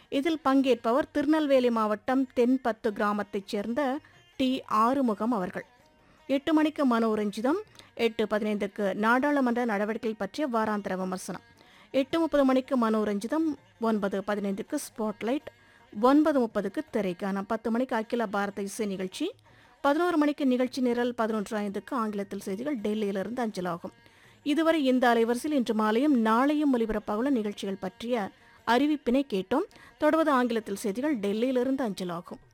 இதில் பங்கேற்பவர் திருநெல்வேலி மாவட்டம் தென்பத்து கிராமத்தைச் சேர்ந்த டி ஆறுமுகம் அவர்கள் எட்டு மணிக்கு மனோரஞ்சிதம் எட்டு பதினைந்துக்கு நாடாளுமன்ற நடவடிக்கைகள் பற்றிய வாராந்திர விமர்சனம் எட்டு முப்பது மணிக்கு மனோரஞ்சிதம் ஒன்பது பதினைந்துக்கு ஸ்பாட்லைட் ஒன்பது முப்பதுக்கு திரைக்கான பத்து மணிக்கு அகில பாரத இசை நிகழ்ச்சி பதினோரு மணிக்கு நிகழ்ச்சி நிரல் பதினொன்று ஐந்துக்கு ஆங்கிலத்தில் செய்திகள் டெல்லியிலிருந்து அஞ்சலாகும் இதுவரை இந்த அலைவரிசையில் இன்று மாலையும் நாளையும் ஒலிபரப்பாகுள்ள நிகழ்ச்சிகள் பற்றிய அறிவிப்பினை கேட்டோம் தொடர்வது ஆங்கிலத்தில் செய்திகள் டெல்லியிலிருந்து அஞ்சலாகும்